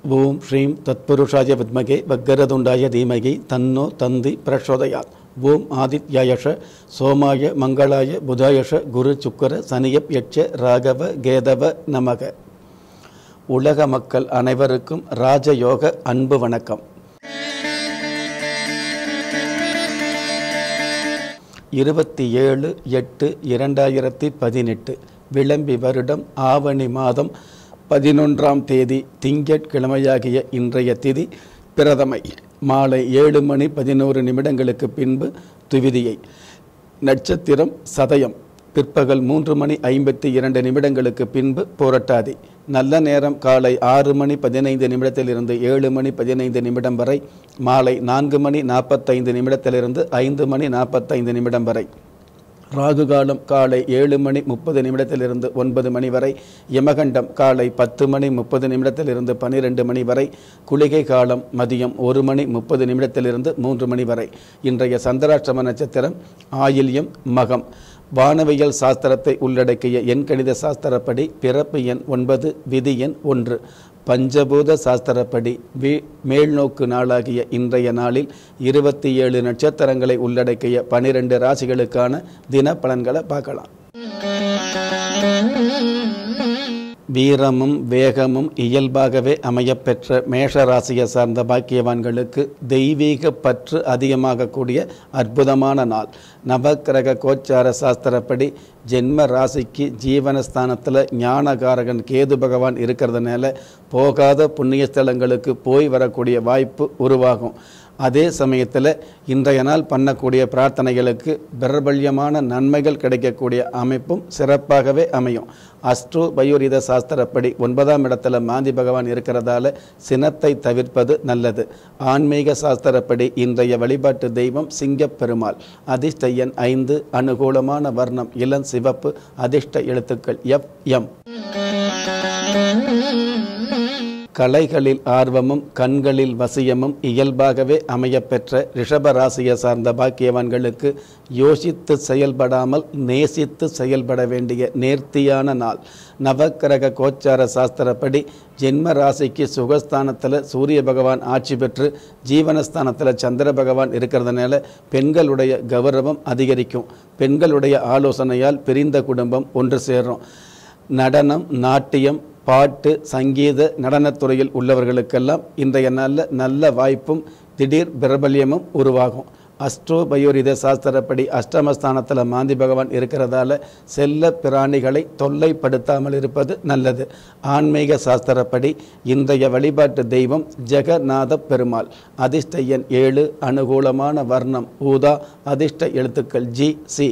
ஓம் ஸ்ரீம் தத்புருஷாய வித்மகே வக்கரதுண்டாய தீமகி தன்னோ தந்தி பிரச்சோதயாத் ஓம் ஆதித்யாயஷ சோமாய மங்களாய புதாயஷ குரு சுக்கர சனியப் யட்ச ராகவ கேதவ நமக உலக மக்கள் அனைவருக்கும் ராஜயோக அன்பு வணக்கம் இருபத்தி ஏழு எட்டு இரண்டாயிரத்தி பதினெட்டு விளம்பி வருடம் ஆவணி மாதம் பதினொன்றாம் தேதி திங்கட்கிழமையாகிய இன்றைய திதி பிரதமை மாலை ஏழு மணி பதினோரு நிமிடங்களுக்கு பின்பு துவிதியை நட்சத்திரம் சதயம் பிற்பகல் மூன்று மணி ஐம்பத்தி இரண்டு நிமிடங்களுக்கு பின்பு புரட்டாதி நல்ல நேரம் காலை ஆறு மணி பதினைந்து நிமிடத்திலிருந்து ஏழு மணி பதினைந்து நிமிடம் வரை மாலை நான்கு மணி நாற்பத்தைந்து நிமிடத்திலிருந்து ஐந்து மணி நாற்பத்தைந்து நிமிடம் வரை ராகு காலம் காலை ஏழு மணி முப்பது நிமிடத்திலிருந்து ஒன்பது மணி வரை யமகண்டம் காலை பத்து மணி முப்பது நிமிடத்திலிருந்து பன்னிரெண்டு மணி வரை குளிகை காலம் மதியம் ஒரு மணி முப்பது நிமிடத்திலிருந்து மூன்று மணி வரை இன்றைய சந்திராஷ்டம நட்சத்திரம் ஆயில்யம் மகம் வானவியல் சாஸ்திரத்தை உள்ளடக்கிய எண்கணித சாஸ்திரப்படி பிறப்பு எண் ஒன்பது விதி எண் ஒன்று பஞ்சபூத சாஸ்திரப்படி வி மேல்நோக்கு நாளாகிய இன்றைய நாளில் இருபத்தி ஏழு நட்சத்திரங்களை உள்ளடக்கிய பனிரெண்டு ராசிகளுக்கான தின பலன்களை பார்க்கலாம் வீரமும் வேகமும் இயல்பாகவே அமையப்பெற்ற மேஷ ராசியை சார்ந்த பாக்கியவான்களுக்கு தெய்வீக பற்று அதிகமாகக்கூடிய அற்புதமான நாள் நவக்கிரக கோச்சார சாஸ்திரப்படி ஜென்ம ராசிக்கு ஜீவனஸ்தானத்தில் ஞானகாரகன் கேது பகவான் இருக்கிறதுனால போகாத புண்ணிய ஸ்தலங்களுக்கு போய் வரக்கூடிய வாய்ப்பு உருவாகும் அதே சமயத்தில் இன்றைய நாள் பண்ணக்கூடிய பிரார்த்தனைகளுக்கு பிரபல்யமான நன்மைகள் கிடைக்கக்கூடிய அமைப்பும் சிறப்பாகவே அமையும் அஸ்ட்ரோ பயோரித சாஸ்திரப்படி ஒன்பதாம் இடத்துல மாந்தி பகவான் இருக்கிறதால சினத்தை தவிர்ப்பது நல்லது ஆன்மீக சாஸ்திரப்படி இன்றைய வழிபாட்டு தெய்வம் சிங்கப்பெருமாள் அதிர்ஷ்ட எண் ஐந்து அனுகூலமான வர்ணம் இளம் சிவப்பு அதிர்ஷ்ட எழுத்துக்கள் எஃப் எம் கலைகளில் ஆர்வமும் கண்களில் வசியமும் இயல்பாகவே அமையப்பெற்ற ரிஷபராசியை சார்ந்த பாக்கியவான்களுக்கு யோசித்து செயல்படாமல் நேசித்து செயல்பட வேண்டிய நேர்த்தியான நாள் நவக்கிரக கோச்சார சாஸ்திரப்படி ஜென்ம ராசிக்கு சுகஸ்தானத்தில் சூரிய பகவான் ஆட்சி பெற்று ஜீவனஸ்தானத்தில் சந்திர பகவான் இருக்கிறதுனால பெண்களுடைய கௌரவம் அதிகரிக்கும் பெண்களுடைய ஆலோசனையால் பிரிந்த குடும்பம் ஒன்று சேரும் நடனம் நாட்டியம் பாட்டு சங்கீத நடனத்துறையில் உள்ளவர்களுக்கெல்லாம் இன்றைய நாளில் நல்ல வாய்ப்பும் திடீர் பிரபல்யமும் உருவாகும் அஸ்ட்ரோ பயோரித சாஸ்திரப்படி அஷ்டமஸ்தானத்தில் மாந்தி பகவான் இருக்கிறதால செல்ல பிராணிகளை தொல்லைப்படுத்தாமல் இருப்பது நல்லது ஆன்மீக சாஸ்திரப்படி இன்றைய வழிபாட்டு தெய்வம் ஜெகநாத பெருமாள் அதிர்ஷ்ட எண் ஏழு அனுகூலமான வர்ணம் ஊதா அதிர்ஷ்ட எழுத்துக்கள் ஜி சி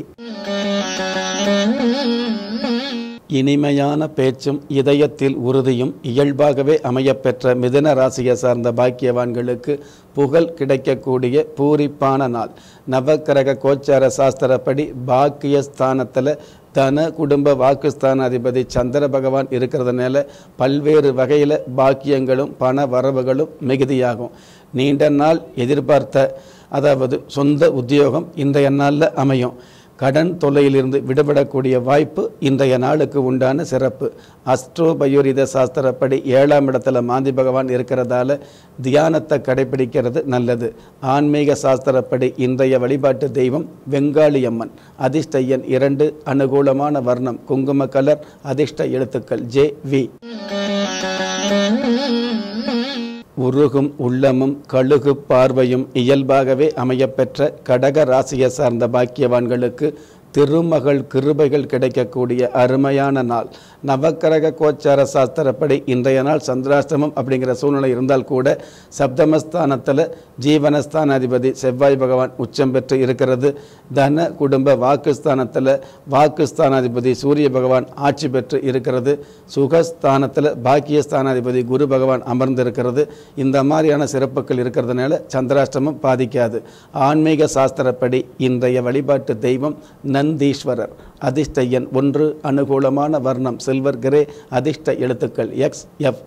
இனிமையான பேச்சும் இதயத்தில் உறுதியும் இயல்பாகவே அமையப்பெற்ற மிதுன ராசியை சார்ந்த பாக்கியவான்களுக்கு புகழ் கிடைக்கக்கூடிய பூரிப்பான நாள் நவக்கிரக கோச்சார சாஸ்திரப்படி பாக்கியஸ்தானத்தில் தன குடும்ப வாக்குஸ்தான அதிபதி சந்திர பகவான் இருக்கிறதுனால பல்வேறு வகையில் பாக்கியங்களும் பண வரவுகளும் மிகுதியாகும் நீண்ட நாள் எதிர்பார்த்த அதாவது சொந்த உத்தியோகம் இன்றைய நாளில் அமையும் கடன் தொல்லையிலிருந்து விடுபடக்கூடிய வாய்ப்பு இன்றைய நாளுக்கு உண்டான சிறப்பு அஸ்ட்ரோ பயோரித சாஸ்திரப்படி ஏழாம் இடத்துல மாந்தி பகவான் இருக்கிறதால தியானத்தை கடைபிடிக்கிறது நல்லது ஆன்மீக சாஸ்திரப்படி இன்றைய வழிபாட்டு தெய்வம் வெங்காளியம்மன் அதிர்ஷ்ட எண் இரண்டு அனுகூலமான வர்ணம் குங்கும கலர் அதிர்ஷ்ட எழுத்துக்கள் ஜே வி உருகும் உள்ளமும் கழுகு பார்வையும் இயல்பாகவே அமையப்பெற்ற கடக ராசியை சார்ந்த பாக்கியவான்களுக்கு திருமகள் கிருபைகள் கிடைக்கக்கூடிய அருமையான நாள் நவக்கிரக கோச்சார சாஸ்திரப்படி இன்றைய நாள் சந்திராஷ்டமம் அப்படிங்கிற சூழ்நிலை இருந்தால் கூட சப்தமஸ்தானத்தில் ஜீவனஸ்தான அதிபதி செவ்வாய் பகவான் உச்சம் பெற்று இருக்கிறது தன குடும்ப வாக்குஸ்தானத்தில் வாக்குஸ்தானாதிபதி சூரிய பகவான் ஆட்சி பெற்று இருக்கிறது சுகஸ்தானத்தில் பாக்கியஸ்தானாதிபதி குரு பகவான் அமர்ந்திருக்கிறது இந்த மாதிரியான சிறப்புகள் இருக்கிறதுனால சந்திராஷ்டமம் பாதிக்காது ஆன்மீக சாஸ்திரப்படி இன்றைய வழிபாட்டு தெய்வம் நந்தீஸ்வரர் அதிர்ஷ்ட எண் ஒன்று அனுகூலமான வர்ணம் சில்வர் கிரே அதிர்ஷ்ட எழுத்துக்கள் எக்ஸ் எஃப்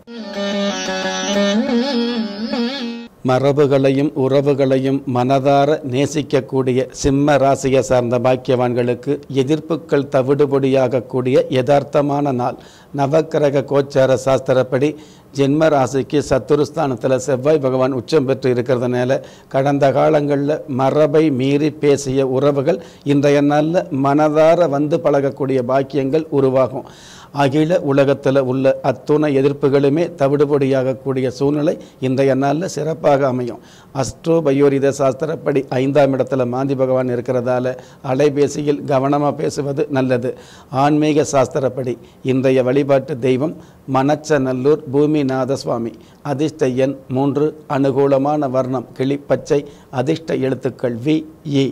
மரபுகளையும் உறவுகளையும் மனதார நேசிக்கக்கூடிய சிம்ம ராசியை சார்ந்த பாக்கியவான்களுக்கு எதிர்ப்புகள் தவிடுபொடியாகக்கூடிய யதார்த்தமான நாள் நவக்கிரக கோச்சார சாஸ்திரப்படி ஜென்ம ராசிக்கு சத்துருஸ்தானத்தில் செவ்வாய் பகவான் உச்சம் பெற்று இருக்கிறதுனால கடந்த காலங்களில் மரபை மீறி பேசிய உறவுகள் இன்றைய நாளில் மனதார வந்து பழகக்கூடிய பாக்கியங்கள் உருவாகும் அகில உலகத்தில் உள்ள அத்துணை எதிர்ப்புகளுமே தவிடுபொடியாகக்கூடிய சூழ்நிலை இன்றைய நாளில் சிறப்பாக அமையும் அஸ்ட்ரோ பயோரித சாஸ்திரப்படி ஐந்தாம் இடத்துல மாந்தி பகவான் இருக்கிறதால அலைபேசியில் கவனமாக பேசுவது நல்லது ஆன்மீக சாஸ்திரப்படி இன்றைய வழிபாட்டு தெய்வம் மணச்சநல்லூர் பூமிநாத சுவாமி அதிர்ஷ்ட எண் மூன்று அனுகூலமான வர்ணம் கிளிப்பச்சை அதிர்ஷ்ட எழுத்துக்கள் வி இ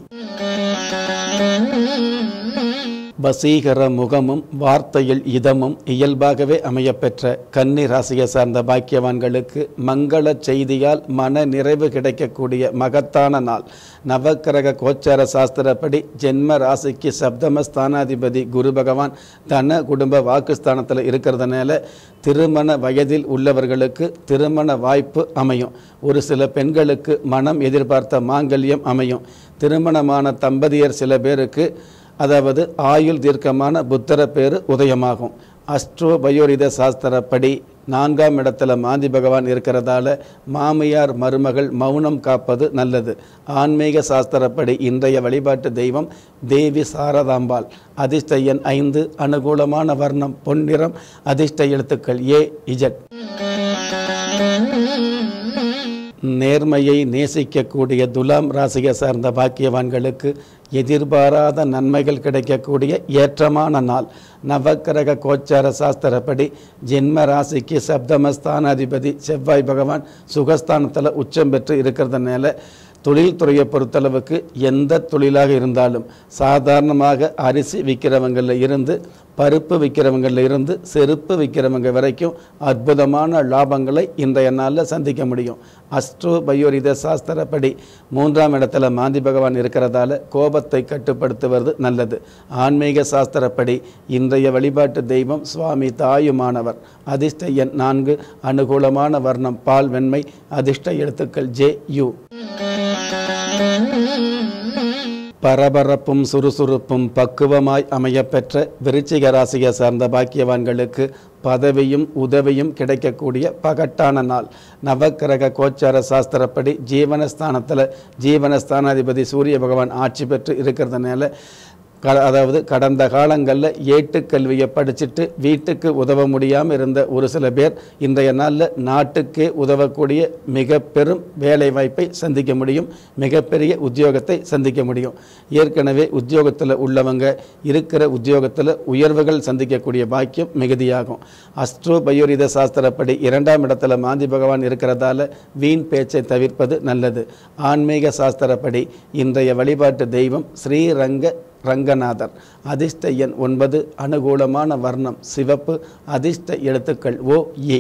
வசீகர முகமும் வார்த்தையில் இதமும் இயல்பாகவே அமையப்பெற்ற கன்னி ராசியை சார்ந்த பாக்கியவான்களுக்கு மங்கள செய்தியால் மன நிறைவு கிடைக்கக்கூடிய மகத்தான நாள் நவக்கிரக கோச்சார சாஸ்திரப்படி ஜென்ம ராசிக்கு சப்தம ஸ்தானாதிபதி குரு பகவான் தன குடும்ப வாக்குஸ்தானத்தில் இருக்கிறதுனால திருமண வயதில் உள்ளவர்களுக்கு திருமண வாய்ப்பு அமையும் ஒரு சில பெண்களுக்கு மனம் எதிர்பார்த்த மாங்கல்யம் அமையும் திருமணமான தம்பதியர் சில பேருக்கு அதாவது ஆயுள் தீர்க்கமான புத்தர பேரு உதயமாகும் அஸ்ட்ரோ பயோரித சாஸ்திரப்படி நான்காம் இடத்துல மாந்தி பகவான் இருக்கிறதால மாமியார் மருமகள் மௌனம் காப்பது நல்லது ஆன்மீக சாஸ்திரப்படி இன்றைய வழிபாட்டு தெய்வம் தேவி சாரதாம்பாள் அதிர்ஷ்ட எண் ஐந்து அனுகூலமான வர்ணம் பொன்னிறம் அதிர்ஷ்ட எழுத்துக்கள் ஏ இஜட் நேர்மையை நேசிக்கக்கூடிய துலாம் ராசியை சார்ந்த பாக்கியவான்களுக்கு எதிர்பாராத நன்மைகள் கிடைக்கக்கூடிய ஏற்றமான நாள் நவக்கிரக கோச்சார சாஸ்திரப்படி ஜென்ம ராசிக்கு சப்தமஸ்தானாதிபதி செவ்வாய் பகவான் சுகஸ்தானத்தில் உச்சம் பெற்று இருக்கிறதுனால தொழில் துறையை பொறுத்தளவுக்கு எந்த தொழிலாக இருந்தாலும் சாதாரணமாக அரிசி விற்கிறவங்களில் இருந்து பருப்பு விற்கிறவங்களில் இருந்து செருப்பு விற்கிறவங்க வரைக்கும் அற்புதமான லாபங்களை இன்றைய நாளில் சந்திக்க முடியும் அஸ்ட்ரோ பயோரித சாஸ்திரப்படி மூன்றாம் இடத்துல மாந்தி பகவான் இருக்கிறதால கோபத்தை கட்டுப்படுத்துவது நல்லது ஆன்மீக சாஸ்திரப்படி இன்றைய வழிபாட்டு தெய்வம் சுவாமி தாயுமானவர் அதிர்ஷ்ட எண் நான்கு அனுகூலமான வர்ணம் பால் வெண்மை அதிர்ஷ்ட எழுத்துக்கள் ஜே யு பரபரப்பும் சுறுசுறுப்பும் பக்குவமாய் அமையப்பெற்ற விருச்சிக ராசியை சார்ந்த பாக்கியவான்களுக்கு பதவியும் உதவியும் கிடைக்கக்கூடிய பகட்டான நாள் நவக்கிரக கோச்சார சாஸ்திரப்படி ஜீவனஸ்தானத்தில் ஜீவனஸ்தானாதிபதி சூரிய பகவான் ஆட்சி பெற்று இருக்கிறதுனால க அதாவது கடந்த காலங்களில் ஏட்டுக்கல்வியை படிச்சுட்டு வீட்டுக்கு உதவ முடியாமல் இருந்த ஒரு சில பேர் இன்றைய நாளில் நாட்டுக்கே உதவக்கூடிய மிக பெரும் வேலை வாய்ப்பை சந்திக்க முடியும் மிகப்பெரிய உத்தியோகத்தை சந்திக்க முடியும் ஏற்கனவே உத்தியோகத்தில் உள்ளவங்க இருக்கிற உத்தியோகத்தில் உயர்வுகள் சந்திக்கக்கூடிய பாக்கியம் மிகுதியாகும் அஸ்ட்ரோ பயோரித சாஸ்திரப்படி இரண்டாம் இடத்துல மாந்தி பகவான் இருக்கிறதால வீண் பேச்சை தவிர்ப்பது நல்லது ஆன்மீக சாஸ்திரப்படி இன்றைய வழிபாட்டு தெய்வம் ஸ்ரீரங்க ரங்கநாதர் அதிர்ஷ்ட எண் ஒன்பது அனுகூலமான வர்ணம் சிவப்பு அதிர்ஷ்ட எழுத்துக்கள் ஓ ஏ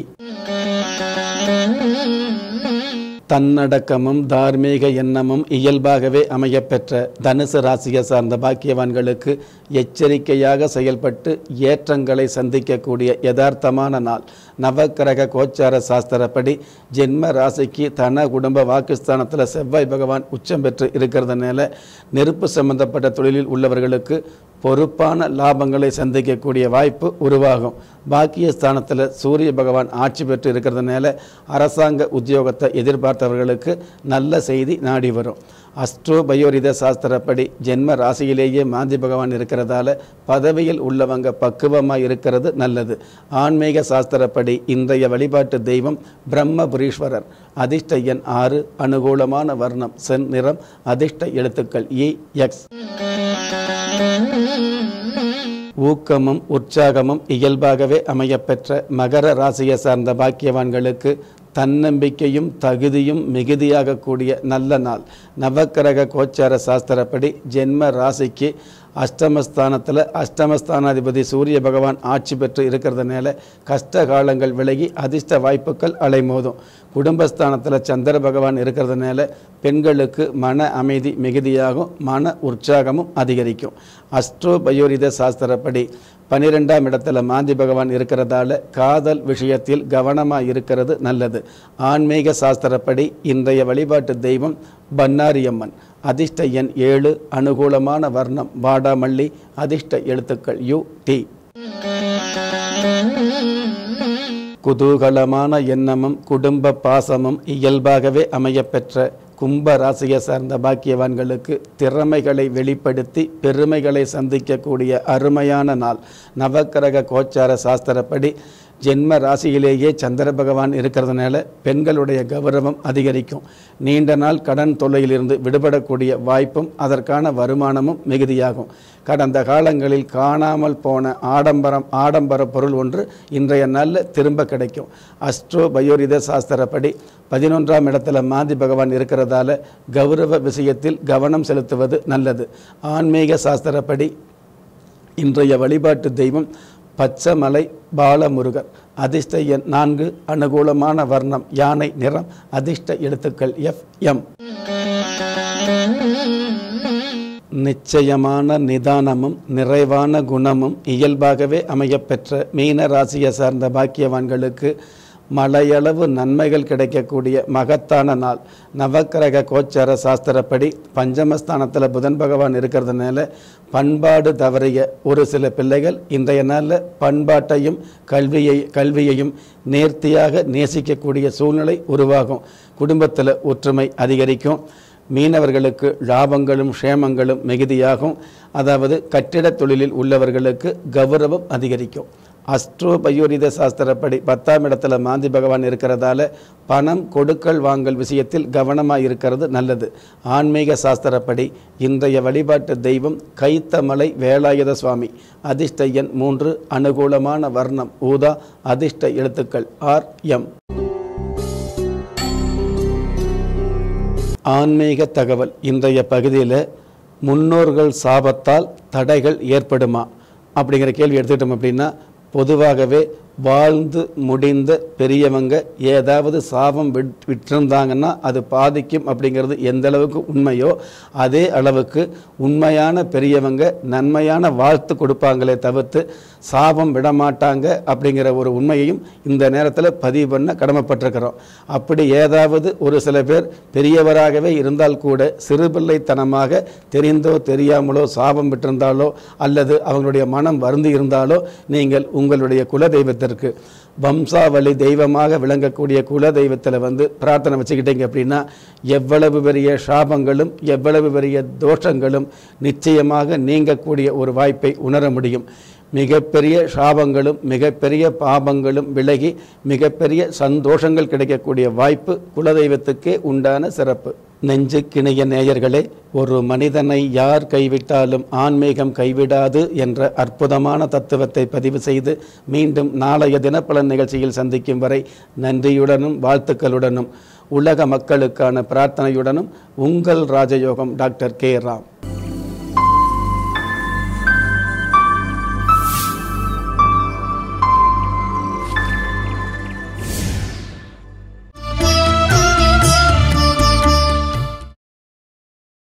தன்னடக்கமும் தார்மீக எண்ணமும் இயல்பாகவே அமையப்பெற்ற தனுசு ராசியை சார்ந்த பாக்கியவான்களுக்கு எச்சரிக்கையாக செயல்பட்டு ஏற்றங்களை சந்திக்கக்கூடிய யதார்த்தமான நாள் நவக்கிரக கோச்சார சாஸ்திரப்படி ஜென்ம ராசிக்கு தன குடும்ப வாக்குஸ்தானத்தில் செவ்வாய் பகவான் உச்சம் பெற்று இருக்கிறதுனால நெருப்பு சம்பந்தப்பட்ட தொழிலில் உள்ளவர்களுக்கு பொறுப்பான லாபங்களை சந்திக்கக்கூடிய வாய்ப்பு உருவாகும் பாக்கிய ஸ்தானத்தில் சூரிய பகவான் ஆட்சி பெற்று இருக்கிறதுனால அரசாங்க உத்தியோகத்தை எதிர்பார்த்தவர்களுக்கு நல்ல செய்தி நாடி வரும் அஸ்ட்ரோ பயோரித சாஸ்திரப்படி ஜென்ம ராசியிலேயே மாந்தி பகவான் இருக்கிறதால பதவியில் உள்ளவங்க பக்குவமாக இருக்கிறது நல்லது ஆன்மீக சாஸ்திரப்படி இன்றைய வழிபாட்டு தெய்வம் பிரம்மபுரீஸ்வரர் அதிர்ஷ்ட எண் ஆறு அனுகூலமான வர்ணம் சென் நிறம் அதிர்ஷ்ட எழுத்துக்கள் இ எக்ஸ் ஊக்கமும் உற்சாகமும் இயல்பாகவே அமையப்பெற்ற மகர ராசியை சார்ந்த பாக்கியவான்களுக்கு தன்னம்பிக்கையும் தகுதியும் மிகுதியாகக்கூடிய நல்ல நாள் நவக்கிரக கோச்சார சாஸ்திரப்படி ஜென்ம ராசிக்கு அஷ்டமஸ்தானத்தில் அஷ்டமஸ்தானாதிபதி சூரிய பகவான் ஆட்சி பெற்று இருக்கிறதுனால கஷ்ட காலங்கள் விலகி அதிர்ஷ்ட வாய்ப்புகள் அலைமோதும் குடும்பஸ்தானத்தில் சந்திர பகவான் இருக்கிறதுனால பெண்களுக்கு மன அமைதி மிகுதியாகும் மன உற்சாகமும் அதிகரிக்கும் அஸ்ட்ரோ பயோரித சாஸ்திரப்படி பனிரெண்டாம் இடத்துல மாந்தி பகவான் இருக்கிறதால காதல் விஷயத்தில் கவனமாக இருக்கிறது நல்லது ஆன்மீக சாஸ்திரப்படி இன்றைய வழிபாட்டு தெய்வம் பன்னாரியம்மன் அதிர்ஷ்ட எண் ஏழு அனுகூலமான வர்ணம் வாடாமல்லி அதிர்ஷ்ட எழுத்துக்கள் யு டி குதூகலமான எண்ணமும் குடும்ப பாசமும் இயல்பாகவே அமையப்பெற்ற கும்ப ராசியை சார்ந்த பாக்கியவான்களுக்கு திறமைகளை வெளிப்படுத்தி பெருமைகளை சந்திக்கக்கூடிய அருமையான நாள் நவக்கிரக கோச்சார சாஸ்திரப்படி ஜென்ம ராசியிலேயே சந்திர பகவான் இருக்கிறதுனால பெண்களுடைய கௌரவம் அதிகரிக்கும் நீண்ட நாள் கடன் தொல்லையிலிருந்து விடுபடக்கூடிய வாய்ப்பும் அதற்கான வருமானமும் மிகுதியாகும் கடந்த காலங்களில் காணாமல் போன ஆடம்பரம் ஆடம்பர பொருள் ஒன்று இன்றைய நாளில் திரும்ப கிடைக்கும் அஸ்ட்ரோ பயோரித சாஸ்திரப்படி பதினொன்றாம் இடத்துல மாந்தி பகவான் இருக்கிறதால கௌரவ விஷயத்தில் கவனம் செலுத்துவது நல்லது ஆன்மீக சாஸ்திரப்படி இன்றைய வழிபாட்டு தெய்வம் பச்சைமலை பாலமுருகர் அதிர்ஷ்ட எண் நான்கு அனுகூலமான வர்ணம் யானை நிறம் அதிர்ஷ்ட எழுத்துக்கள் எஃப் எம் நிச்சயமான நிதானமும் நிறைவான குணமும் இயல்பாகவே அமையப்பெற்ற மீன ராசியை சார்ந்த பாக்கியவான்களுக்கு மலையளவு நன்மைகள் கிடைக்கக்கூடிய மகத்தான நாள் நவக்கிரக கோச்சார சாஸ்திரப்படி பஞ்சமஸ்தானத்தில் புதன் பகவான் இருக்கிறதுனால பண்பாடு தவறிய ஒரு சில பிள்ளைகள் இன்றைய நாளில் பண்பாட்டையும் கல்வியை கல்வியையும் நேர்த்தியாக நேசிக்கக்கூடிய சூழ்நிலை உருவாகும் குடும்பத்தில் ஒற்றுமை அதிகரிக்கும் மீனவர்களுக்கு லாபங்களும் க்ஷேமங்களும் மிகுதியாகும் அதாவது கட்டிடத் தொழிலில் உள்ளவர்களுக்கு கௌரவம் அதிகரிக்கும் அஸ்ட்ரோ பயோரித சாஸ்திரப்படி பத்தாம் இடத்துல மாந்தி பகவான் இருக்கிறதால பணம் கொடுக்கல் வாங்கல் விஷயத்தில் கவனமாக இருக்கிறது நல்லது ஆன்மீக சாஸ்திரப்படி இன்றைய வழிபாட்டு தெய்வம் கைத்தமலை வேலாயுத சுவாமி அதிர்ஷ்ட எண் மூன்று அனுகூலமான வர்ணம் ஊதா அதிர்ஷ்ட எழுத்துக்கள் ஆர் எம் ஆன்மீக தகவல் இன்றைய பகுதியில் முன்னோர்கள் சாபத்தால் தடைகள் ஏற்படுமா அப்படிங்கிற கேள்வி எடுத்துக்கிட்டோம் அப்படின்னா பொதுவாகவே வாழ்ந்து முடிந்த பெரியவங்க ஏதாவது சாபம் விட் விட்டிருந்தாங்கன்னா அது பாதிக்கும் அப்படிங்கிறது எந்த அளவுக்கு உண்மையோ அதே அளவுக்கு உண்மையான பெரியவங்க நன்மையான வாழ்த்து கொடுப்பாங்களே தவிர்த்து சாபம் விடமாட்டாங்க அப்படிங்கிற ஒரு உண்மையையும் இந்த நேரத்தில் பதிவு பண்ண கடமைப்பட்டிருக்கிறோம் அப்படி ஏதாவது ஒரு சில பேர் பெரியவராகவே இருந்தால் கூட சிறுபிள்ளைத்தனமாக தெரிந்தோ தெரியாமலோ சாபம் விட்டிருந்தாலோ அல்லது அவங்களுடைய மனம் வருந்தி இருந்தாலோ நீங்கள் உங்களுடைய குலதெய்வத்திற்கு வம்சாவளி தெய்வமாக விளங்கக்கூடிய குல தெய்வத்தில் வந்து பிரார்த்தனை வச்சுக்கிட்டீங்க அப்படின்னா எவ்வளவு பெரிய சாபங்களும் எவ்வளவு பெரிய தோஷங்களும் நிச்சயமாக நீங்கக்கூடிய ஒரு வாய்ப்பை உணர முடியும் மிகப்பெரிய சாபங்களும் மிகப்பெரிய பாபங்களும் விலகி மிகப்பெரிய சந்தோஷங்கள் கிடைக்கக்கூடிய வாய்ப்பு குலதெய்வத்துக்கே உண்டான சிறப்பு நெஞ்சுக்கிணைய நேயர்களே ஒரு மனிதனை யார் கைவிட்டாலும் ஆன்மீகம் கைவிடாது என்ற அற்புதமான தத்துவத்தை பதிவு செய்து மீண்டும் நாளைய தினப்பலன் நிகழ்ச்சியில் சந்திக்கும் வரை நன்றியுடனும் வாழ்த்துக்களுடனும் உலக மக்களுக்கான பிரார்த்தனையுடனும் உங்கள் ராஜயோகம் டாக்டர் கே ராம்